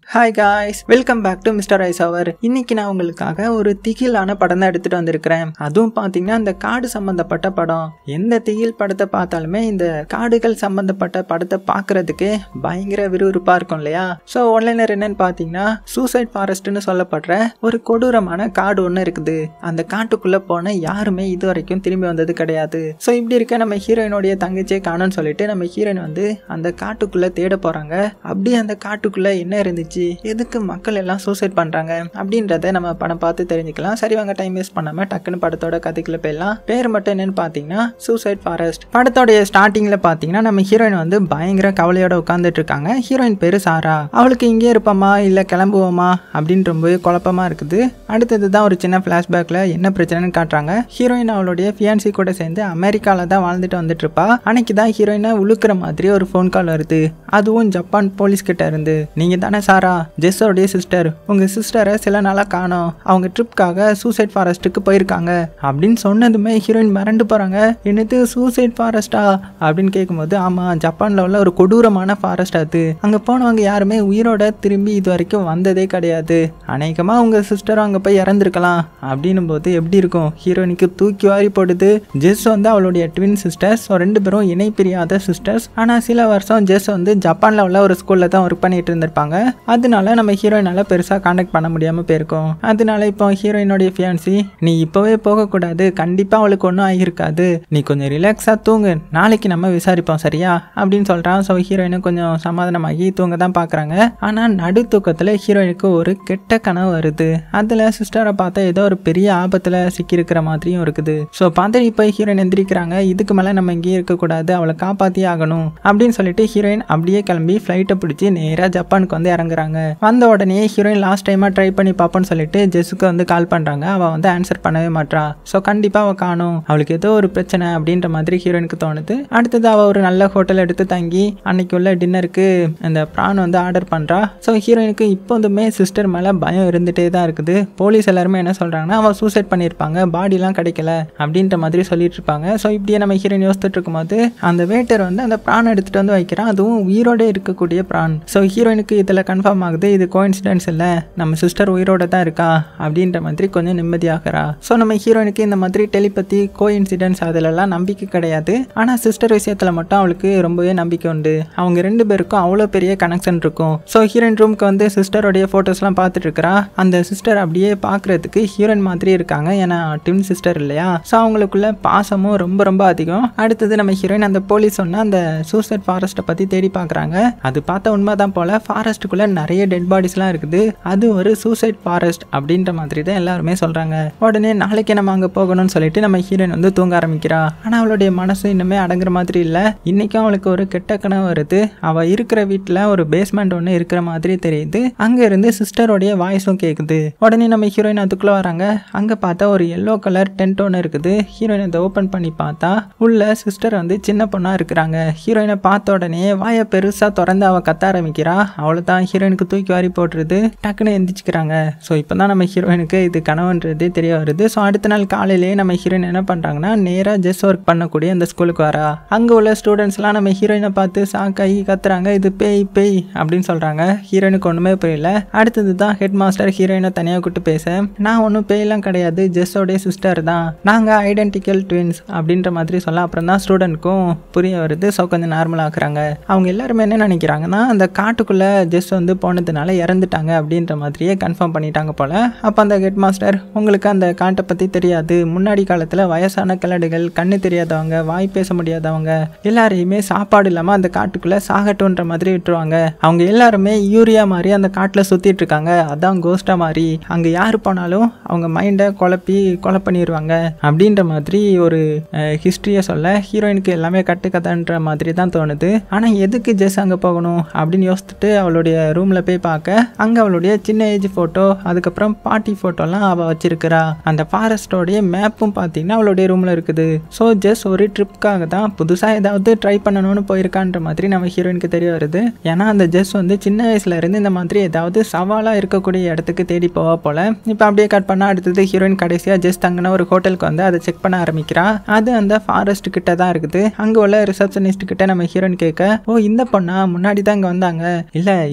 hi guys welcome back to mister ice அவர் இன்னைக்கு நான் உங்களுக்காக ஒரு திகிலான படம் தான் எடுத்துட்டு வந்திருக்கிறேன் அதுவும் பார்த்தீங்கன்னா இந்த காடு சம்பந்தப்பட்ட படம் எந்த திகில் படத்தை பார்த்தாலுமே இந்த காடுகள் சம்பந்தப்பட்ட படத்தை பார்க்கறதுக்கு பயங்கர விறுவிறுப்பா இருக்கும் இல்லையா ஸோ ஒன்லைனர் என்னன்னு பார்த்தீங்கன்னா சூசைட் ஃபாரஸ்ட்னு சொல்லப்படுற ஒரு கொடூரமான காடு ஒன்று இருக்குது அந்த காட்டுக்குள்ள போன யாருமே இது வரைக்கும் திரும்பி வந்தது கிடையாது ஸோ இப்படி இருக்க நம்ம ஹீரோயினுடைய தங்கச்சியை காணும்னு சொல்லிட்டு நம்ம ஹீரோயின் வந்து அந்த காட்டுக்குள்ள தேட போறாங்க அப்படி அந்த காட்டுக்குள்ள என்ன இருந்துச்சு எதுக்கு மக்கள் எல்லாம் சூசைட் பண்றாங்க அப்படின்றத நம்ம படம் பார்த்து தெரிஞ்சுக்கலாம் சரி வாங்க டைம் வேஸ்ட் பண்ணாம டக்குன்னு படத்தோட கதைக்குள்ள போயிடலாம் பேர் மட்டும் என்னன்னு பார்த்தீங்கன்னா சூசைட் ஃபாரஸ்ட் படத்தோடைய ஸ்டார்டிங்ல பார்த்தீங்கன்னா நம்ம ஹீரோயின் வந்து பயங்கர கவலையோட உட்காந்துட்டு இருக்காங்க ஹீரோயின் பேரு சாரா அவளுக்கு இங்கே இருப்போமா இல்லை கிளம்புவோமா அப்படின்னு ரொம்பவே குழப்பமா இருக்குது அடுத்தது தான் ஒரு சின்ன ஃப்ளாஷ்பேக்கில் என்ன பிரச்சனைன்னு காட்டுறாங்க ஹீரோயின் அவளுடைய ஃபியான்சி கூட சேர்ந்து அமெரிக்காவில் தான் வாழ்ந்துட்டு வந்துட்டு இருப்பா அன்னைக்கு தான் ஹீரோயினை உழுக்கிற மாதிரி ஒரு ஃபோன் கால் வருது அதுவும் ஜப்பான் போலீஸ் கிட்ட இருந்து நீங்க தானே சாரா ஜெஸ்ஸோடைய சிஸ்டர் உங்க சிஸ்டரை சில நாளாக காணோம் அவங்க ட்ரிப்காக சூசைட் ஃபாரஸ்ட்டுக்கு போயிருக்காங்க அப்படின்னு சொன்னதுமே ஹீரோயின் மிரண்டு போறாங்க என்னது சூசைட் ஃபாரஸ்டா அப்படின்னு கேட்கும்போது ஆமா ஜப்பான்ல உள்ள ஒரு கொடூரமான ஃபாரஸ்ட் அது அங்க போனவங்க யாருமே உயிரோட திரும்பி இது வரைக்கும் வந்ததே கிடையாது அநேகமா உங்க சிஸ்டரும் அங்க போய் இறந்துருக்கலாம் அப்படின்னும் போது எப்படி இருக்கும் ஹீரோயினுக்கு தூக்கி வாரி போடுது ஜெஸ் வந்து அவளுடைய ட்வின் சிஸ்டர்ஸ் ரெண்டு பேரும் இணை பிரியாத சிஸ்டர்ஸ் ஆனால் சில வருஷம் ஜெஸ் வந்து ஜப்பானில் உள்ள ஒரு ஸ்கூலில் தான் ஒர்க் பண்ணிட்டு இருந்திருப்பாங்க அதனால நம்ம ஹீரோயினால பெருசாக காண்டாக்ட் பண்ண முடியாமல் போயிருக்கோம் அதனால இப்போ ஹீரோயினுடைய ஃபியான்சி நீ இப்போவே போகக்கூடாது கண்டிப்பாக அவளுக்கு ஒன்றும் ஆகியிருக்காது நீ கொஞ்சம் ரிலாக்ஸாக தூங்கு நாளைக்கு நம்ம விசாரிப்போம் சரியா அப்படின்னு சொல்கிறான் ஸோ ஹீரோயினும் கொஞ்சம் சமாதானமாகி தூங்க தான் பார்க்குறாங்க ஆனால் நடு தூக்கத்தில் ஹீரோயினுக்கு ஒரு கெட்ட கனவு வருது அதில் சிஸ்டரை பார்த்தா ஏதோ ஒரு பெரிய ஆபத்தில் சிக்கியிருக்கிற மாதிரியும் இருக்குது ஸோ பார்த்து இப்போ ஹீரோயின் எந்திரிக்கிறாங்க இதுக்கு மேலே நம்ம இங்கேயே இருக்கக்கூடாது அவளை காப்பாற்றியே ஆகணும் அப்படின்னு சொல்லிட்டு ஹீரோயின் அப்படியே கிளம்பி ஃப்ளைட்டை பிடிச்சி நேராக ஜப்பானுக்கு வந்து இறங்குறாங்க வந்த உடனே ஹீரோயின் லாஸ்ட் டைமாக ட்ரை பண்ணி பார்ப்போன்னு சொல்லிட்டு ஜெஸ்ஸுக்கு வந்து கால் பண்ணுறாங்க அவள் வந்து ஆன்சர் பண்ணவே மாட்றா ஸோ கண்டிப்பாக அவள் காணும் அவளுக்கு ஏதோ ஒரு பிரச்சனை அப்படின்ற மாதிரி ஹீரோயினுக்கு தோணுது அடுத்தது அவள் ஒரு நல்ல ஹோட்டல் எடுத்து தங்கி அன்னைக்கு உள்ள டின்னருக்கு இந்த ப்ரான் வந்து ஆர்டர் பண்ணுறா ஸோ ஹீரோயினுக்கு இப்போதுமே சிஸ்டர் மேலே பயம் இருந்துகிட்டே தான் இருக்குது போலீஸ் எல்லாருமே என்ன சொல்கிறாங்கன்னா அவள் சூசைட் பண்ணியிருப்பாங்க பாடிலாம் கிடைக்கல அப்படின்ற மாதிரி சொல்லிட்டு இருப்பாங்க ஸோ இப்படியே நம்ம ஹீரோயின் யோசிச்சுட்டு இருக்கும்போது அந்த வேட்டர் வந்து அந்த ப்ரான் எடுத்துகிட்டு வந்து வைக்கிறான் அதுவும் உயிரோட இருக்கக்கூடிய ப்ரான் ஸோ ஹீரோயினுக்கு இதில் கன்ஃபார்ம் ஆகுது இது கோயின்சிடென்ஸ் இல்லை நம்ம சிஸ்டர் உயிரோட தான் இருக்கா அப்படின்ற மாதிரி கொஞ்சம் நிம்மதியாகிறா ஸோ நம்ம ஹீரோயினுக்கு இந்த மாதிரி டெலிபதி கோ இன்சிடென்ட்ஸ் அதிலெல்லாம் நம்பிக்கை கிடையாது ஆனால் சிஸ்டர் விஷயத்தில் மட்டும் அவளுக்கு ரொம்பவே நம்பிக்கை உண்டு அவங்க ரெண்டு பேருக்கும் அவ்வளோ பெரிய கனெக்ஷன் இருக்கும் ஸோ ஹீரோயின் ரூமுக்கு வந்து சிஸ்டருடைய ஃபோட்டோஸ்லாம் பார்த்துட்டு இருக்கிறா அந்த சிஸ்டர் அப்படியே பார்க்குறதுக்கு ஹீரோயின் மாதிரி இருக்காங்க ஏன்னா ட்வின் சிஸ்டர் இல்லையா ஸோ அவங்களுக்குள்ள பாசமும் ரொம்ப ரொம்ப அதிகம் அடுத்தது நம்ம ஹீரோயின் அந்த போலீஸ் சொன்ன அந்த சூசைட் ஃபாரஸ்ட்டை பற்றி தேடி பார்க்குறாங்க அது பார்த்தா உண்மைதான் போல ஃபாரஸ்ட்டுக்குள்ளே நிறைய டெட் பாடிஸ்லாம் இருக்குது அது ஒரு சூசைட் ஃபாரஸ்ட் அப்படின்ற மாதிரி தான் எல்லாருமே சொல்கிறாங்க உடனே நாளைக்கு நம்ம அங்கே போகணும்னு சொல்லிட்டு நம்ம ஹீரோயின் வந்து தூங்க ஆரம்பிக்கிறா ஆனால் அவளுடைய மனசு இன்னுமே அடங்குற மாதிரி இல்லை இன்றைக்கும் அவளுக்கு ஒரு கெட்ட கனவு வருது அவள் இருக்கிற வீட்டில் ஒரு பேஸ்மெண்ட் ஒன்று இருக்கிற மாதிரி தெரியுது அங்கே இருந்து சிஸ்டருடைய வாய்ஸும் கேட்குது உடனே நம்ம ஹீரோயின் அதுக்குள்ளே வராங்க அங்கே பார்த்தா ஒரு எல்லோ கலர் டென்ட் ஒன்று இருக்குது ஹீரோயின் அதை ஓப்பன் பண்ணி பார்த்தா உள்ள சிஸ்டர் வந்து சின்ன பொண்ணாக இருக்கிறாங்க ஹீரோயினை பார்த்த உடனே வாயை பெருசாக திறந்து அவள் கத்த ஆரம்பிக்கிறா அவளை தான் ஹீரோயினுக்கு தூக்கி வாரி போட்டுருது டக்குன்னு எந்திரிச்சுக்கிறாங்க ஸோ இப்போ தான் நம்ம ஹீரோயினுக்கு இது கனவுன்றது தெரிய வருது ஸோ அடுத்த நாள் காலையிலேயே நம்ம ஹீரோயின் என்ன பண்ணுறாங்கன்னா நேராக ஜெஸ் ஒர்க் பண்ணக்கூடிய அந்த ஸ்கூலுக்கு வரா அங்கே உள்ள ஸ்டூடெண்ட்ஸ்லாம் நம்ம ஹீரோயினை பார்த்து சாக்காயி கத்துறாங்க இது பேய் பேய் அப்படின்னு சொல்கிறாங்க ஹீரோயினுக்கு ஒன்றுமே புரியல அடுத்தது தான் ஹெட் மாஸ்டர் ஹீரோயினை தனியாக கூட்டு பேச நான் ஒன்றும் பேயெல்லாம் கிடையாது ஜெஸ்ஸோடைய சிஸ்டர் தான் நாங்கள் ஐடென்டிக்கல் ட்வின்ஸ் அப்படின்ற மாதிரி சொல்ல அப்புறம் தான் ஸ்டூடெண்ட்க்கும் புரிய வருது ஸோ கொஞ்சம் நார்மல் ஆக்குறாங்க அவங்க எல்லாருமே என்ன நினைக்கிறாங்கன்னா அந்த காட்டுக்குள்ளே ஜெஸ் வந்து போனதுனால இறந்துட்டாங்க அப்படின்ற மாதிரியே கன்ஃபார்ம் பண்ணிட்டாங்க போல அப்போ அந்த ஹெட் மாஸ்டர் உங்களுக்கு அந்த காட்டை பற்றி தெரியாது முன்னாடி காலத்தில் வயசான கிளடுகள் கண்ணு தெரியாதவங்க வாய் பேச முடியாதவங்க எல்லாரையுமே சாப்பாடு இல்லாமல் அந்த காட்டுக்குள்ளே சாகட்டுன்ற மாதிரி விட்டுருவாங்க அவங்க எல்லாருமே யூரியா மாதிரி அந்த காட்டில் சுற்றிட்டு இருக்காங்க அதான் கோஸ்டா மாதிரி அங்கே யார் போனாலும் அவங்க மைண்டை குழப்பி கொலை பண்ணிடுவாங்க அப்படின்ற மாதிரி ஒரு ஹிஸ்ட்ரியை சொல்ல ஹீரோயினுக்கு எல்லாமே கட்டுக்கதைன்ற மாதிரி தான் தோணுது ஆனால் எதுக்கு ஜெஸ் அங்கே போகணும் அப்படின்னு யோசிச்சுட்டு அவளுடைய ரூமில் போய் பார்க்க அங்கே அவளுடைய சின்ன ஏஜ் ஃபோட்டோ அதுக்கப்புறம் பாட்டி ஃபோட்டோலாம் அவள் வச்சிருக்கிறா அந்த ஃபாரஸ்டோடைய மேப்பும் பார்த்தீங்கன்னா அவளுடைய ரூமில் இருக்குது ஸோ ஜெஸ் ஒரு ட்ரிப்காக தான் புதுசாக ஏதாவது ட்ரை பண்ணணும்னு போயிருக்கான்ற மாதிரி நம்ம ஹீரோயினுக்கு தெரிய வருது ஏன்னா அந்த ஜெஸ் வந்து சின்ன வயசுல இருந்து இந்த மாதிரி ஏதாவது சவாலாக இருக்கக்கூடிய இடத்துக்கு தேடி போவா போல இப்போ அப்படியே கட் பண்ணால் அடுத்தது ஹீரோயின் கடைசியாக ஜெஸ் தங்கின ஒரு ஹோட்டலுக்கு வந்து அதை செக் பண்ண ஆரம்பிக்கிறா அது அந்த ஃபாரஸ்ட் கிட்ட தான் இருக்குது அங்கே உள்ள ரிசப்ஷனிஸ்ட் கிட்ட நம்ம ஹீரோயின் கேட்க ஓ இந்த பொண்ணா முன்னாடி தான் இங்கே வந்தாங்க இல்லை இப்போ கூட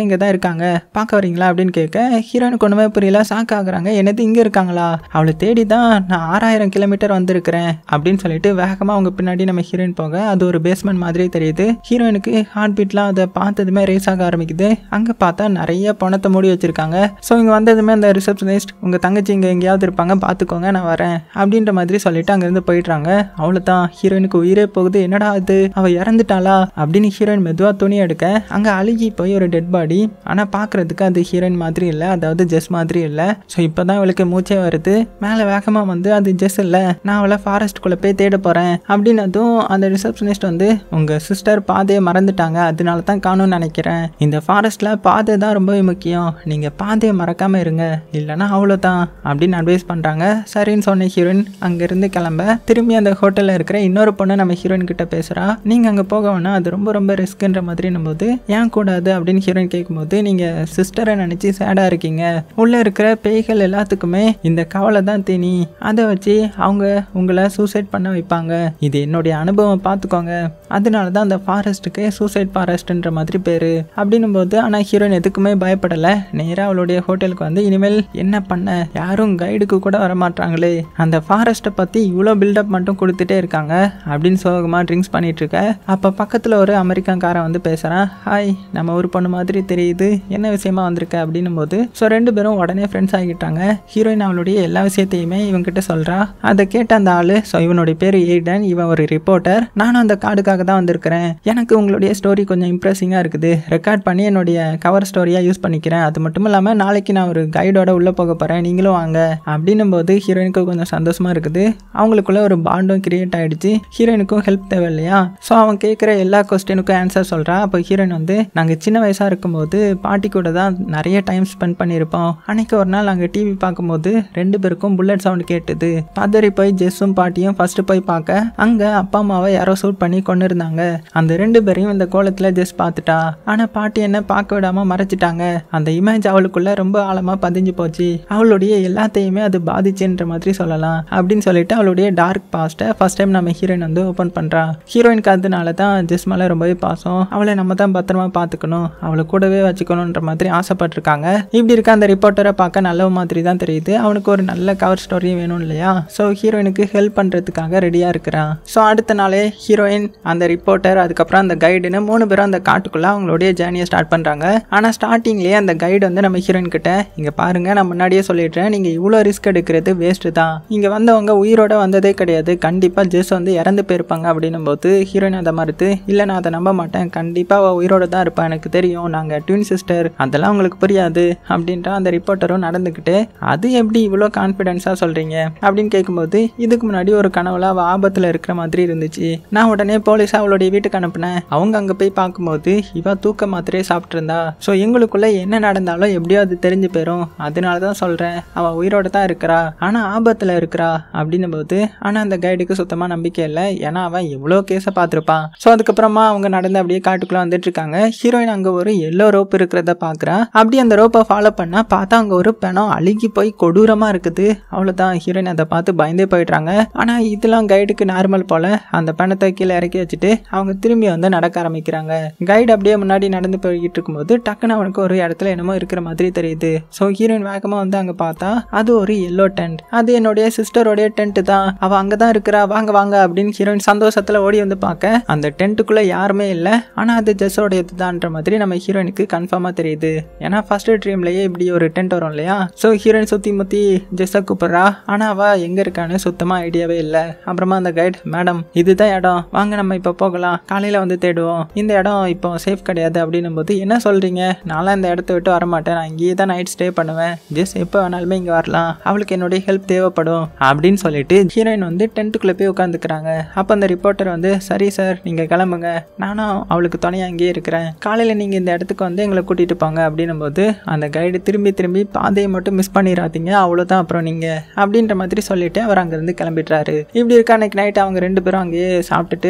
இங்கே தான் இருக்காங்க பார்க்க வரீங்களா அப்படின்னு கேட்க ஹீரோயினுக்கு ஒன்றுமே புரியல ஷாக் ஆகுறாங்க என்னது இங்கே இருக்காங்களா அவளை தேடி தான் நான் ஆறாயிரம் கிலோமீட்டர் வந்திருக்கிறேன் அப்படின்னு சொல்லிட்டு வேகமாக அவங்க பின்னாடி நம்ம ஹீரோயின் போக அது ஒரு பேஸ்மெண்ட் மாதிரி தெரியுது ஹீரோயினுக்கு ஹார்ட் பீட்லாம் அதை பார்த்ததுமே ரேஸ் ஆக ஆரம்பிக்குது அங்கே பார்த்தா நிறைய பணத்தை மூடி வச்சிருக்காங்க ஸோ இங்கே வந்ததுமே அந்த ரிசப்ஷனிஸ்ட் உங்கள் தங்கச்சி இங்கே எங்கேயாவது இருப்பாங்க பார்த்துக்கோங்க நான் வரேன் அப்படின்ற மாதிரி சொல்லிட்டு அங்கேருந்து போயிடுறாங்க அவ்வளோதான் ஹீரோயினுக்கு உயிரே போகுது என்னடா அது அவள் இறந்துட்டாளா அப்படின்னு ஹீரோயின் மெதுவாக துணி எடுக்க அங்கே அழுகி போய் ஒரு டெட் பாடி ஆனால் பார்க்குறதுக்கு அது ஹீரோயின் மாதிரி இல்லை அதாவது ஜெஸ் மாதிரி இல்லை ஸோ இப்போ தான் இவளுக்கு மூச்சே வருது மேலே வேகமாக வந்து அது ஜெஸ் இல்லை நான் அவளை ஃபாரஸ்ட்டுக்குள்ளே போய் தேட போகிறேன் அப்படின்னதும் அந்த ரிசப்ஷனிஸ்ட் வந்து உங்கள் சிஸ்டர் பாதையை மறந்துட்டாங்க அதனால தான் காணும்னு நினைக்கிறேன் இந்த ஃபாரஸ்ட்டில் பாதை தான் ரொம்பவே முக்கியம் நீங்கள் பாதையை மறக்காமல் இருங்க இல்லைன்னா அவ்வளோதான் அப்படின்னு அட்வைஸ் பண்ணுறாங்க சரின்னு சொன்ன ஹீரோயின் அங்கேருந்து கிளம்ப திரும்பி அந்த ஹோட்டலில் இருக்கிற இன்னொரு பொண்ணு நம்ம ஹீரோயின் கிட்ட பேசுகிறா நீங்கள் அங்கே போக வேணாம் அது ரொம்ப ரொம்ப ரிஸ்க்குன்ற மாதிரி போது ஏன் கூடாது அப்படின்னு ஹீரோயின் கேட்கும்போது நீங்கள் சிஸ்டரை நினச்சி சேடாக இருக்கீங்க உள்ளே இருக்கிற பேய்கள் எல்லாத்துக்குமே இந்த கவலை தான் தீனி அதை வச்சு அவங்க உங்களை சூசைட் பண்ண வைப்பாங்க இது என்னுடைய அனுபவம் பார்த்துக்கோங்க அதனால தான் அந்த ஃபாரஸ்ட்டுக்கு சூசைட் ஃபாரஸ்ட்ன்ற மாதிரி பேர் அப்படின்னும் போது ஆனால் ஹீரோயின் எதுக்குமே பயப்படலை நேராக அவளுடைய ஹோட்டலுக்கு வந்து இனிமேல் என்ன பண்ண யாரும் கைடுக்கு கூட வர மாட்டாங்களே அந்த ஃபாரஸ்ட்டை பற்றி இவ்வளோ பில்டப் மட்டும் கொடுத்துட்டே இருக்காங்க அப்படின்னு சோகமாக ட்ரிங்க்ஸ் பண்ணிட்டு இருக்க அப்போ பக்கத்தில் ஒரு அமெரிக்காக்காரன் வந்து பேசுகிறான் ஹாய் நம்ம ஒரு பொண்ணு மாதிரி தெரியுது என்ன விஷயமா வந்திருக்க அப்படின்னும் போது ஸோ ரெண்டு பேரும் உடனே ஃப்ரெண்ட்ஸ் ஆகிட்டாங்க ஹீரோயின் அவளுடைய எல்லா விஷயத்தையுமே இவன்கிட்ட சொல்கிறா அதை கேட்ட அந்த ஆள் ஸோ இவனுடைய பேர் எய்டன் இவன் ஒரு ரிப்போர்ட்டர் நானும் அந்த கார்டுக்காக தான் வந்திருக்கிறேன் எனக்கு உங்களுடைய ஸ்டோரி கொஞ்சம் இம்ப்ரெசிங்காக இருக்குது ரெக்கார்ட் பண்ணி என்னுடைய கவர் ஸ்டோரியாக யூஸ் பண்ணிக்கிறேன் அது மட்டும் இல்லாமல் நாளைக்கு நான் ஒரு கைடோட உள்ளே போக போகிறேன் நீங்களும் வாங்க அப்படின்னும் போது ஹீரோயினுக்கு கொஞ்சம் சந்தோஷமாக இருக்குது அவங்களுக்குள்ள ஒரு பாண்டும் கிரியேட் ஆகிடுச்சு ஹீரோயினுக்கும் ஹெல்ப் தேவை இல்லையா ஸோ அவன் கேட்குற எல்லா கொஸ்டினுக்கும் ஆன்சர் சொல்கிறான் அப்போ ஹீரோயின் வந்து நாங்கள் சின்ன வயசாக இருக்கும்போது பாட்டி கூட தான் நிறைய டைம் ஸ்பெண்ட் பண்ணியிருப்போம் அன்னைக்கு ஒரு நாள் நாங்கள் டிவி பார்க்கும்போது ரெண்டு பேருக்கும் புல்லட் சவுண்ட் கேட்டுது பதறி போய் ஜெஸ்ஸும் பாட்டியும் ஃபர்ஸ்ட் போய் பார்க்க அங்கே அப்பா அம்மாவை யாரோ ஷூட் பண்ணி கொண்டு இருந்தாங்க அந்த ரெண்டு பேரையும் இந்த கோலத்தில் ஜெஸ் பார்த்துட்டா ஆனால் பாட்டி என்ன பார்க்க விடாம மறைச்சிட்டாங்க அந்த இமேஜ் அவளுக்குள்ள ரொம்ப ஆழமாக பதிஞ்சு போச்சு அவளுடைய எல்லாத்தையுமே அது பாதிச்சுன்ற மாதிரி சொல்லலாம் அப்படின்னு சொல்லிட்டு அவளுடைய டார்க் பாஸ்ட்டை ஃபர்ஸ்ட் டைம் நம்ம ஹீரோயின் வந்து ஓப்பன் பண்ணுறா ஹீரோயினுக்கு அதனால தான் ஜெஸ் மேலே ரொம்பவே பாசம் அவளை நம்ம தான் பத்திரமா பார்த்துக்கணும் அவளை கூடவே வச்சுக்கணுன்ற மாதிரி ஆசைப்பட்டிருக்காங்க இப்படி இருக்க அந்த ரிப்போர்ட்டரை பார்க்க நல்ல மாதிரி தான் தெரியுது அவனுக்கு ஒரு நல்ல கவர் ஸ்டோரியும் வேணும் இல்லையா ஸோ ஹீரோயினுக்கு ஹெல்ப் பண்ணுறதுக்காக ரெடியாக இருக்கிறான் ஸோ அடுத்த நாளே ஹீரோயின் அந்த ரிப்போர்ட்டர் அதுக்கப்புறம் அந்த கைடுன்னு மூணு பேரும் அந்த காட்டுக்குள்ளே அவங்களுடைய ஜேர்னியை ஸ்டார்ட் பண்ணுறாங்க ஆனால் ஸ்டார்டிங்லேயே அந்த கைடு வந்து நம்ம ஹீரோயின் கிட்ட இங்கே பாருங்க நான் முன்னாடியே சொல்லிடுறேன் நீங்கள் இவ்வளோ ரிஸ்க் எடுக்கிறது வேஸ்ட்டு தான் இங்கே வந்தவங்க உயிரோட வந்ததே கிடையாது கண்டிப்பாக ஜெஸ் வந்து இறந்து போயிருப்பாங்க அப்படின்னும் போது ஹீரோயின் அதை மறுத்து இல்லை நான் அதை நம்ப மாட்டேன் கண்டிப்பாக அவள் உயிரோட தான் இருப்பான் எனக்கு தெரியும் நாங்கள் ட்வின் சிஸ்டர் அதெல்லாம் உங்களுக்கு புரியாது அப்படின்ற அந்த ரிப்போர்ட்டரும் நடந்துக்கிட்டு அது எப்படி இவ்வளோ கான்ஃபிடென்ஸாக சொல்கிறீங்க அப்படின்னு கேட்கும்போது இதுக்கு முன்னாடி ஒரு கனவுல அவள் ஆபத்தில் இருக்கிற மாதிரி இருந்துச்சு நான் உடனே போலீஸ் அவளுடைய வீட்டுக்கு அனுப்புனேன் அவங்க அங்கே போய் பார்க்கும்போது இவ தூக்க மாத்திரையே சாப்பிட்ருந்தா ஸோ எங்களுக்குள்ள என்ன நடந்தாலும் எப்படியோ அது தெரிஞ்சு போயிடும் அதனால தான் சொல்கிறேன் அவள் உயிரோட தான் இருக்கிறா ஆனால் ஆபத்தில் இருக்கிறா அப்படின்னும் போது ஆனால் அந்த கைடுக்கு சுத்தமாக நம்பிக்கை இல்லை ஏன்னா அவன் எவ்வளோ கேஸை பார்த்துருப்பான் ஸோ அதுக்கப்புறமா அவங்க நடந்து அப்படியே காட்டுக்குள்ளே வந்துட்டு இருக்காங்க ஹீரோயின் அங்கே ஒரு எல்லோ ரோப் இருக்கிறத பார்க்குறா அப்படி அந்த ரோப்பை ஃபாலோ பண்ணா பார்த்தா அங்கே ஒரு பிணம் அழுகி போய் கொடூரமாக இருக்குது அவ்வளோதான் ஹீரோயின் அதை பார்த்து பயந்தே போயிடுறாங்க ஆனால் இதெல்லாம் கைடுக்கு நார்மல் போல அந்த பணத்தை கீழே இறக்கி வச்சுட்டு அவங்க திரும்பி வந்து நடக்க ஆரம்பிக்கிறாங்க கைடு அப்படியே முன்னாடி நடந்து போய்கிட்டு இருக்கும்போது டக்குன்னு அவனுக்கு ஒரு இடத்துல என்னமோ இருக்கிற மாதிரி தெரியுது ஸோ ஹீரோயின் வேகமாக வந்து அங்கே பார்த்தா அது ஒரு எல்லோ டென்ட் அது என்னுடைய சிஸ்டரோடைய டென்ட் தான் அவள் அங்கே தான் இருக்கிறா வாங்க வாங்க அப்படின்னு ஹீரோயின் சந்தோஷத்தில் ஓடி வந்து பார்க்க அந்த டென்ட்டுக்குள்ளே யாருமே இல்லை ஆனால் அது ஜெஸ்ஸோடையது தான்ற மாதிரி நம்ம ஹீரோயினுக்கு கன்ஃபார்மாக தெரியுது ஏன்னா ஃபர்ஸ்ட் ட்ரீம்லேயே இப்படி ஒரு டென்ட் வரும் இல்லையா ஸோ ஹீரோயின் சுற்றி முற்றி ஜெஸ்ஸை கூப்பிட்றா ஆனால் அவள் எங்கே இருக்கான்னு சுத்தமாக ஐடியாவே இல்லை அப்புறமா அந்த கைட் மேடம் இதுதான் இடம் வாங்க நம்ம இப்போ போகலாம் காலையில் வந்து தேடுவோம் இந்த இடம் இப்போ சேஃப் கிடையாது அப்படின்னும் போது என்ன சொல்கிறீங்க நான்லாம் இந்த இடத்த விட்டு வரமாட்டேன் நான் இங்கேயே தான் நைட் ஸ்டே பண்ணுவேன் ஜெஸ் எப்போ வேணாலுமே இங்கே வரலாம் அவளுக்கு என்னுடைய ஹெல்ப் தேவைப்படும் அப்படின்னு சொல்லிட்டு ஹீரோயின் வந்து டென்ட்டுக்குள்ளே போய் உட்காந்துக்கிறாங்க அப்போ அந்த ரிப்போர்ட்டர் வந்து சரி சார் நீங்கள் கிளம்புங்க நானும் அவளுக்கு துணையாக அங்கேயே இருக்கிறேன் காலையில் நீங்கள் இந்த இடத்துக்கு வந்து எங்களை கூட்டிகிட்டு போங்க அப்படின்னும் போது அந்த கைடு திரும்பி திரும்பி பாதையை மட்டும் மிஸ் பண்ணிடாதீங்க அவ்வளோதான் அப்புறம் நீங்கள் அப்படின்ற மாதிரி சொல்லிட்டு அவர் அங்கேருந்து கிளம்பிடுறாரு இப்படி இருக்க அன்னைக்கு நைட் அவங்க ரெண்டு பேரும் அங்கேயே சாப்பிட்டுட்டு ரெஸ்ட் எடுக்க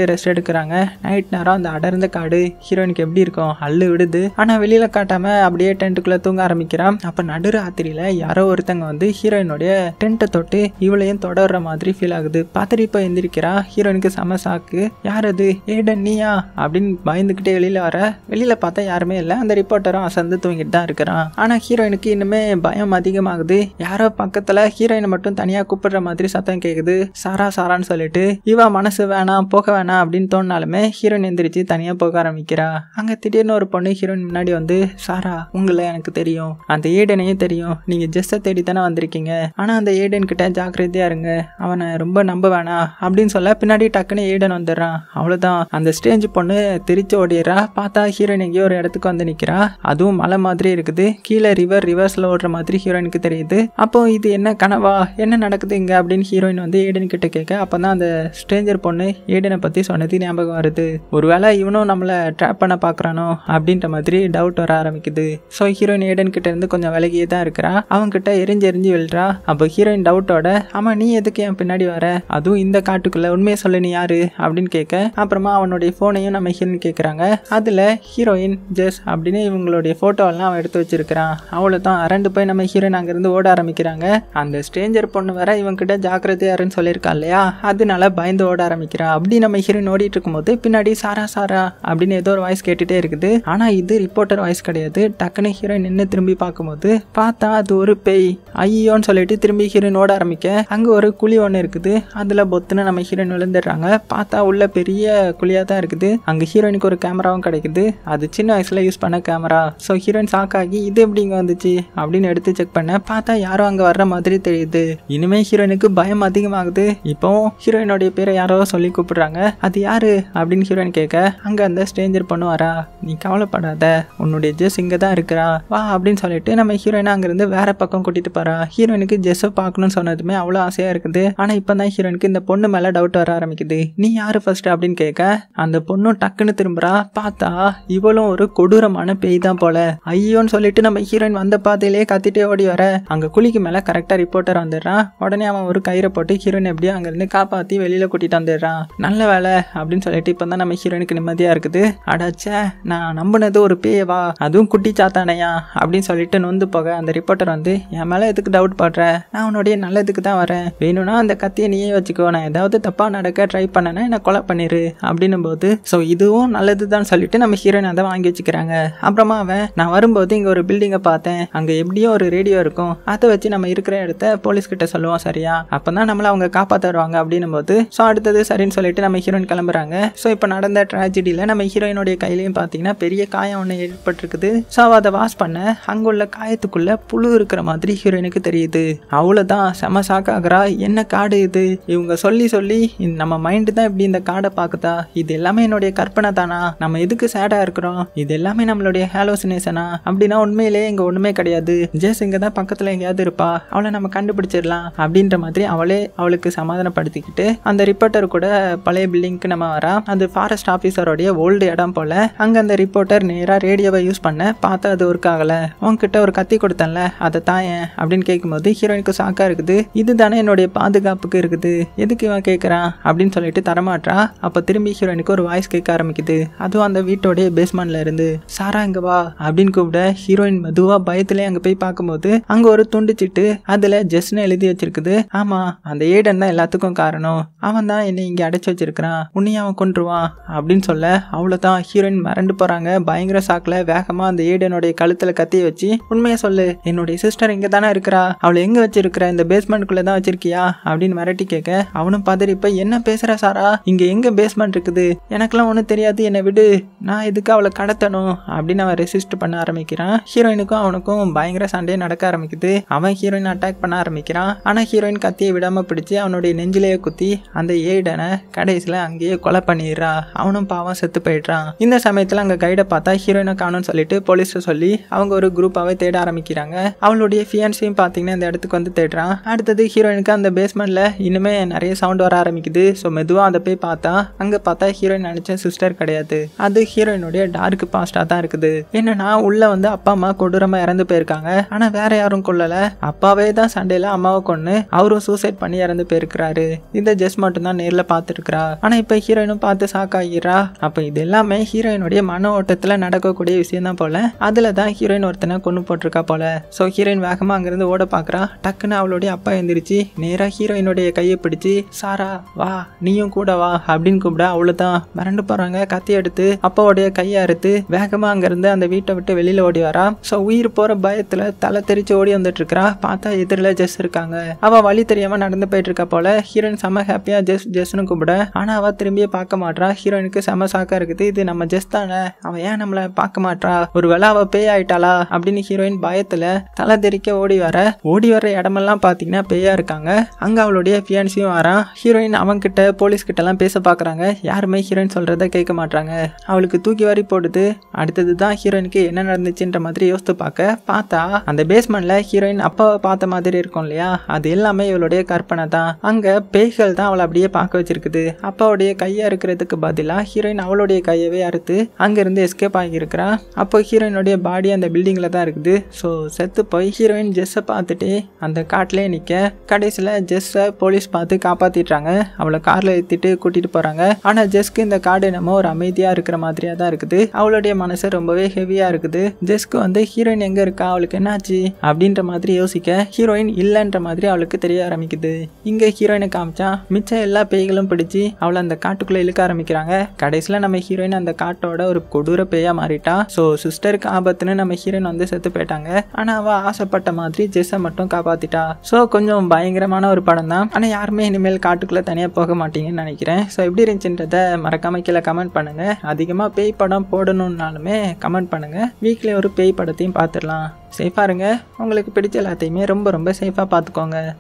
இருக்கிறாங்க நைட் நேரம் அந்த அடர்ந்த காடு ஹீரோயினுக்கு எப்படி இருக்கும் அள்ளு விடுது ஆனா வெளியில காட்டாம அப்படியே டென்ட்டுக்குள்ள தூங்க ஆரம்பிக்கிறான் அப்ப நடுராத்திரியில யாரோ ஒருத்தங்க வந்து ஹீரோயினுடைய டென்ட்டை தொட்டு இவளையும் தொடர்ற மாதிரி ஃபீல் ஆகுது பார்த்துட்டு இப்போ எந்திரிக்கிறா ஹீரோயினுக்கு செம சாக்கு யார் அது ஏடன் நீயா அப்படின்னு பயந்துக்கிட்டே வெளியில வர வெளியில பார்த்தா யாருமே இல்லை அந்த ரிப்போர்ட்டரும் அசந்து தூங்கிட்டு தான் இருக்கிறான் ஆனா ஹீரோயினுக்கு இன்னுமே பயம் அதிகமாகுது யாரோ பக்கத்துல ஹீரோயினை மட்டும் தனியா கூப்பிடுற மாதிரி சத்தம் கேக்குது சாரா சாரான்னு சொல்லிட்டு இவ மனசு வேணாம் போக வேணாம் அப்படின்னு தோணினாலுமே ஹீரோயின் எந்திரிச்சு தனியா போக ஆரம்பிக்கிறா அங்க திடீர்னு ஒரு பொண்ணு ஹீரோயின் முன்னாடி வந்து சாரா உங்களை எனக்கு தெரியும் அந்த ஏடனையும் தெரியும் நீங்க ஜெஸ்ஸை தேடி தானே வந்திருக்கீங்க ஆனா அந்த ஏடன் கிட்ட ஜாக்கிரதையா இருங்க அவனை ரொம்ப நம்ப வேணாம் அப்படின்னு சொல்ல பின்னாடி டக்குன்னு ஏடன் வந்துடுறான் அவ்வளவுதான் அந்த ஸ்டேஜ் பொண்ணு திரிச்சு ஓடிடுறா பார்த்தா ஹீரோயின் எங்கேயோ ஒரு இடத்துக்கு வந்து நிக்கிறா அதுவும் மலை மாதிரி இருக்குது கீழே ரிவர் ரிவர்ஸ்ல ஓடுற மாதிரி ஹீரோயினுக்கு தெரியுது அப்போ இது என்ன கனவா என்ன நடக்குது இங்க அப்படின்னு ஹீரோயின் வந்து ஏடன் கிட்ட கேட்க அப்பதான் அந்த ஸ்ட்ரேஞ்சர் பொண்ணு ஏடனை பத்தி சொன்னது ஞாபகம் வருது ஒருவேளை இவனும் நம்மளை ட்ராப் பண்ண பாக்குறானோ அப்படின்ற மாதிரி டவுட் வர ஆரம்பிக்குது ஸோ ஹீரோயின் ஏடன் கிட்ட இருந்து கொஞ்சம் விலகியே தான் இருக்கிறா அவங்க கிட்ட எரிஞ்சு எரிஞ்சு விழுறா அப்போ ஹீரோயின் டவுட்டோட ஆமா நீ எதுக்கு என் பின்னாடி வர அதுவும் இந்த காட்டுக்குள்ள உண்மையை சொல்லு நீ யாரு அப்படின்னு கேட்க அப்புறமா அவனுடைய போனையும் நம்ம ஹீரோயின் கேட்குறாங்க அதுல ஹீரோயின் ஜெஸ் அப்படின்னு இவங்களுடைய போட்டோவெல்லாம் அவன் எடுத்து வச்சிருக்கிறான் அவ்வளோதான் அரண்டு போய் நம்ம ஹீரோயின் அங்கேருந்து ஓட ஆரம்பிக்கிறாங்க அந்த ஸ்ட்ரேஞ்சர் பொண்ணு வேற இவன் கிட்ட ஜாக்கிரதையாருன்னு சொல்லியிருக்கா இல்லையா அதனால பயந்து ஓட ஆரம்பிக்கிறா அப்படி நம்ம ஹீரோயின் ஓடிட்டு இருக்கும்போது பின்னாடி சாரா சாரா அப்படின்னு ஏதோ ஒரு வாய்ஸ் கேட்டுட்டே இருக்குது ஆனா இது ரிப்போர்ட்டர் வாய்ஸ் கிடையாது டக்குன்னு ஹீரோயின் நின்று திரும்பி பார்க்கும்போது பார்த்தா அது ஒரு பேய் ஐயோன்னு சொல்லிட்டு திரும்பி ஹீரோயின் ஓட ஆரம்பிக்க அங்க ஒரு குழி ஒன்று இருக்குது அதுல பொத்துன்னு நம்ம ஹீரோயின் விழுந்துடுறாங்க பார்த்தா உள்ள பெரிய குழியா தான் இருக்குது அங்க ஹீரோயினுக்கு ஒரு கேமராவும் கிடைக்குது அது சின்ன வயசுல யூஸ் பண்ண கேமரா ஸோ ஹீரோயின் ஷாக்காகி இது எப்படி இங்க வந்துச்சு அப்படின்னு எடுத்து செக் பண்ண பார்த்தா யாரோ அங்க வர்ற மாதிரி தெரியுது இனிமே ஹீரோயினுக்கு பயம் அதிகமாகுது இப்போ ஹீரோயினுடைய பேரை யாரோ சொல்லி கூப்பிடுறாங்க அது யாரு அப்படின்னு ஹீரோயின் கேட்க அங்க அந்த ஸ்ட்ரேஞ்சர் பொண்ணு வரா நீ கவலைப்படாத உன்னுடைய ஜெஸ் இங்க தான் இருக்கிறா வா அப்படின்னு சொல்லிட்டு நம்ம ஹீரோயினை அங்கிருந்து வேற பக்கம் கூட்டிட்டு போறா ஹீரோயினுக்கு ஜெஸ்ஸை பார்க்கணும்னு சொன்னதுமே அவ்வளோ ஆசையா இருக்குது ஆனா இப்பதான் ஹீரோயினுக்கு இந்த பொண்ணு மேல டவுட் வர ஆரம்பிக்குது நீ யாரு ஃபர்ஸ்ட் அப்படின்னு கேட்க அந்த பொண்ணும் டக்குன்னு திரும்புறா பார்த்தா இவளும் ஒரு கொடூரமான பேய் தான் போல ஐயோன்னு சொல்லிட்டு நம்ம ஹீரோயின் வந்த பாதையிலேயே கத்திட்டே ஓடி வர அங்க குழிக்கு மேல கரெக்டா ரிப்போர்ட்டர் வந்துடுறான் உடனே அவன் ஒரு கயிறை போட்டு ஹீரோயின் எப்படியோ அங்கிருந்து காப்பாத்தி வெளியில கூட்டிட்டு வந்துடுறான் நல்ல வேலை அப்படின்னு சொல்லிட்டு இப்பதான் நம்ம ஹீரோயினுக்கு நிம்மதியா இருக்குது அடாச்சே நான் நம்பினது ஒரு பேயவா அதுவும் குட்டி சாத்தானையா அப்படின்னு சொல்லிட்டு நொந்து போக அந்த ரிப்போர்ட்டர் வந்து என் மேல எதுக்கு டவுட் பண்ற நான் உன்னுடைய நல்லதுக்கு தான் வரேன் வேணும்னா அந்த கத்தியை நீயே வச்சுக்கோ நான் ஏதாவது தப்பா நடக்க ட்ரை பண்ணேன்னா என்ன கொலை பண்ணிரு அப்படின்னும் போது ஸோ இதுவும் நல்லதுதான் சொல்லிட்டு நம்ம ஹீரோயின் அதை வாங்கி வச்சுக்கிறாங்க அப்புறமா அவன் நான் வரும்போது இங்க ஒரு பில்டிங்கை பார்த்தேன் அங்க எப்படியும் ஒரு ரேடியோ இருக்கும் அதை வச்சு நம்ம இருக்கிற இடத்த போலீஸ் கிட்ட சொல்லுவோம் சரியா அப்பதான் நம்மள அவங்க காப்பாத்துருவாங்க அப்படின்னும் போது ஸோ அடுத்தது சரின்னு சொல்லிட்டு நம்ம ஹீரோயின் கிளம்புறாங்க ஸோ இப்போ நடந்த ட்ராஜடியில் நம்ம ஹீரோயினுடைய கையிலையும் பார்த்தீங்கன்னா பெரிய காயம் ஒன்று ஏற்பட்டிருக்குது ஸோ அவள் அதை வாஷ் பண்ண அங்குள்ள காயத்துக்குள்ள புழு இருக்கிற மாதிரி ஹீரோயினுக்கு தெரியுது அவ்வளோதான் செம ஷாக் ஆகுறா என்ன காடு இது இவங்க சொல்லி சொல்லி இந்த- நம்ம மைண்டு தான் இப்படி இந்த காடை பார்க்குதா இது எல்லாமே என்னுடைய கற்பனை தானா நம்ம எதுக்கு சேடாக இருக்கிறோம் இது எல்லாமே நம்மளுடைய ஹாலோசினேஷனா அப்படின்னா உண்மையிலேயே இங்கே ஒன்றுமே கிடையாது ஜெஸ் இங்கே தான் பக்கத்தில் எங்கேயாவது இருப்பா அவளை நம்ம கண்டுபிடிச்சிடலாம் அப்படின்ற மாதிரி அவளே அவளுக்கு சமாதானப்படுத்திக்கிட்டு அந்த ரிப்போர்ட்டர் கூட பழைய பில்டிங்க்கு நம்ம வரா அது ஃபாரஸ்ட் ஆஃபீஸரோடைய ஓல்டு இடம் போல அங்கே அந்த ரிப்போர்ட்டர் நேராக ரேடியோவை யூஸ் பண்ண பார்த்தா அது ஒர்க் ஆகலை உன்கிட்ட ஒரு கத்தி கொடுத்தேன்ல அதை தாயேன் அப்படின்னு கேட்கும்போது ஹீரோயினுக்கு சாக்கா இருக்குது இதுதானே என்னுடைய பாதுகாப்புக்கு இருக்குது எதுக்கு இவன் கேட்குறான் அப்படின்னு சொல்லிட்டு தரமாட்றா அப்போ திரும்பி ஹீரோயினுக்கு ஒரு வாய்ஸ் கேட்க ஆரம்பிக்குது அதுவும் அந்த வீட்டோடைய பேஸ்மெண்ட்ல இருந்து சாரா இங்க வா அப்படின்னு கூப்பிட ஹீரோயின் மெதுவா பயத்திலே அங்க போய் பார்க்கும்போது அங்க ஒரு துண்டு சிட்டு அதுல ஜெஸ்ட்னு எழுதி வச்சிருக்குது ஆமா அந்த ஏடன் தான் எல்லாத்துக்கும் காரணம் அவன் தான் என்னை இங்க அடைச்சு வச்சிருக்கிறான் உன்னையும் அவன் கொன்றுவான் அப்படின்னு சொல்ல அவ்வளவுதான் ஹீரோயின் மறந்து போறாங்க பயங்கர சாக்குல வேகமா அந்த ஏடனுடைய கழுத்துல கத்திய வச்சு உண்மையை சொல்லு என்னுடைய சிஸ்டர் இங்க தானே இருக்கிறா அவளை எங்க வச்சிருக்கிற இந்த பேஸ்மெண்ட்குள்ள தான் வச்சிருக்கியா அப்படின்னு மிரட்டி கேட்க அவனும் பதறி இப்ப என்ன பேசுற சாரா இங்க எங்க பேஸ்மெண்ட் இருக்குது எனக்கெல்லாம் ஒன்றும் தெரியாது என்னை விடு நான் எதுக்கு அவளை கடத்தணும் அப்படின்னு அவன் ரெசிஸ்ட் பண்ண ஆரம்பிக்கிறான் ஹீரோயினுக்கும் அவனுக்கும் பயங்கர சண்டையே நடக்க ஆரம்பிக்குது அவன் ஹீரோயின் அட்டாக் பண்ண ஆரம்பிக்கிறான் ஆனா ஹீரோயின் கத்தியை விடாம பிடிச்சு அவனுடைய நெஞ்சிலேயே குத்தி அந்த ஏடனை கடைசியில அங்கேயே கொலை பண்ணிடுறா அவனும் பாவம் செத்து போயிடுறான் இந்த சமயத்துல அங்க கைடை பார்த்தா ஹீரோயினை காணும்னு சொல்லிட்டு போலீஸ்ட சொல்லி அவங்க ஒரு குரூப்பாவே தேட ஆரம்பிக்கிறாங்க அவளுடைய ஃபியான்ஸையும் பார்த்தீங்கன்னா இந்த இடத்துக்கு வந்து தேடுறான் அடுத்தது ஹீரோயினுக்கு அந்த பேஸ்மெண்ட்ல இன்னுமே நிறைய சவுண்ட் வர ஆரம்பிக்குது ஸோ மெதுவாக அதை போய் பார்த்தா அங்கே பார்த்தா ஹீரோயின் நினச்ச சிஸ்டர் கிடையாது அது ஹீரோயினுடைய டார்க் பாஸ்டாக தான் இருக்குது என்னன்னா உள்ள வந்து அப்பா அம்மா கொடூரமாக இறந்து போயிருக்காங்க ஆனால் வேற யாரும் கொல்லலை அப்பாவே தான் சண்டையில் அம்மாவை கொண்டு அவரும் சூசைட் பண்ணி இறந்து போயிருக்கிறாரு இந்த ஜெஸ் மட்டும் தான் நேரில் பார்த்துருக்கிறா ஆனால் இப்போ ஹீரோயினும் பார்த்து சாக்காகிறா அப்போ இது எல்லாமே ஹீரோயினுடைய மன ஓட்டத்தில் நடக்கக்கூடிய விஷயம் தான் போல அதில் தான் ஹீரோயின் ஒருத்தனை கொண்டு போட்டிருக்கா போல ஸோ ஹீரோயின் வேகமாக அங்கேருந்து ஓட பார்க்குறா டக்குன்னு அவளுடைய அப்பா எந்திரிச்சு நேராக ஹீரோயினுடைய கையை பிடிச்சி சாரா வா நீயும் கூட வா அப்படின்னு கூப்பிட அவ்வளோதான் மிரண்டு போகிறாங்க கத்தி எடுத்து அப்பாவுடைய கையை அறுத்து வேகமாக அங்கேருந்து அந்த வீட்டை விட்டு வெளியில் ஓடி வரா ஸோ உயிர் போகிற பயத்தில் தலை தெரிச்சு ஓடி வந்துட்டு இருக்கா பார்த்தா எதிரில் ஜெஸ் இருக்காங்க அவள் வழி தெரியாமல் நடந்து போயிட்டு இருக்கா போல ஹீரோயின் செம ஹாப்பியாக ஜெஸ் ஜெஸ்னு கூப்பிட ஆனால் அவள் திரும்பியே பார்க்க மாட்றா ஹீரோயினுக்கு செம சாக்கா இருக்குது இது நம்ம ஜெஸ் தானே அவள் ஏன் நம்மளை பார்க்க மாட்றா ஒருவேளை அவள் பேய் ஆயிட்டாளா அப்படின்னு ஹீரோயின் பயத்தில் தலை தெறிக்க ஓடி வர ஓடி வர இடமெல்லாம் பார்த்தீங்கன்னா பேயா இருக்காங்க அங்கே அவளுடைய ஃபியான்சியும் வரான் ஹீரோயின் அவன்கிட்ட போலீஸ் கிட்ட எல்லாம் பேச பார்க்குறாங்க யாருமே ஹீரோயின் சொல்கிறத கேட்க மாட்றாங்க அவளுக்கு தூக்கி வாரி போடுது அடுத்தது தான் ஹீரோயினுக்கு என்ன நடந்துச்சுன்ற மாதிரி யோசித்து பார்க்க பார்த்தா அந்த பேஸ்மெண்ட்ல ஹீரோயின் அப்பாவை பார்த்த மாதிரி இருக்கும் இல்லையா அது எல்லாமே இவளுடைய கற்பனை தான் அங்கே பேய்கள் தான் அவளை அப்படியே பார்க்க வச்சிருக்குது அப்பாவுடைய கையை அறுக்கிறதுக்கு பதிலாக ஹீரோயின் அவளுடைய கையவே அறுத்து அங்கேருந்து எஸ்கேப் ஆகியிருக்கிறா அப்போ ஹீரோயினுடைய பாடி அந்த பில்டிங்கில் தான் இருக்குது ஸோ செத்து போய் ஹீரோயின் ஜெஸ்ஸை பார்த்துட்டு அந்த காட்டிலே நிற்க கடைசியில் ஜெஸ்ஸை போலீஸ் பார்த்து காப்பாற்றிடுறாங்க அவளை காரில் ஏற்றிட்டு கூட்டிகிட்டு போகிறாங்க ஆனால் ஜெஸ்க்கு இந்த காடு என்னமோ ஒரு அமைதியாக இருக்கிற மாதிரியாக தான் இருக்குது அவளுடைய மனசு ரொம்பவே ஹெவியாக இருக்குது ஜெஸ்க்கு வந்து ஹீரோயின் எங்கே இருக்கா அவளுக்கு என்னாச்சு அப்படின்ற மாதிரி யோசிக்க ஹீரோயின் இல்லைன்ற மாதிரி அவளுக்கு தெரிய ஆரம்பிக்குது இங்கே ஹீரோயினை காமிச்சா மிச்ச எல்லா பேய்களும் பிடிச்சி அவளை அந்த காட்டுக்குள்ளே இழுக்க ஆரம்பிக்கிறாங்க கடைசியில் நம்ம ஹீரோயின் அந்த காட்டோட ஒரு கொடூர பேயா மாறிட்டா ஸோ சிஸ்டருக்கு ஆபத்துன்னு நம்ம ஹீரோயின் வந்து செத்து போயிட்டாங்க ஆனால் அவள் ஆசைப்பட்ட மாதிரி ஜெஸ்ஸை மட்டும் காப்பாத்திட்டா ஸோ கொஞ்சம் பயங்கரமான ஒரு படம் தான் ஆனால் யாருமே இனிமேல் காட்டுக்குள்ளே தனியாக போக மாட்டீங்கன்னு நினைக்கிறேன் ஸோ எப்படி இருந்துச்சுன்றத மறக்காம கீழே கமெண்ட் பண்ணுங்க அதிகமாக பேய் படம் போடணும்னாலுமே கமெண்ட் பண்ணுங்க வீக்லி ஒரு பேய் படத்தையும் பார்த்துடலாம் சேஃபாக இருங்க உங்களுக்கு பிடிச்ச எல்லாத்தையுமே ரொம்ப ரொம்ப சேஃபாக பார்த்துக்கோங்க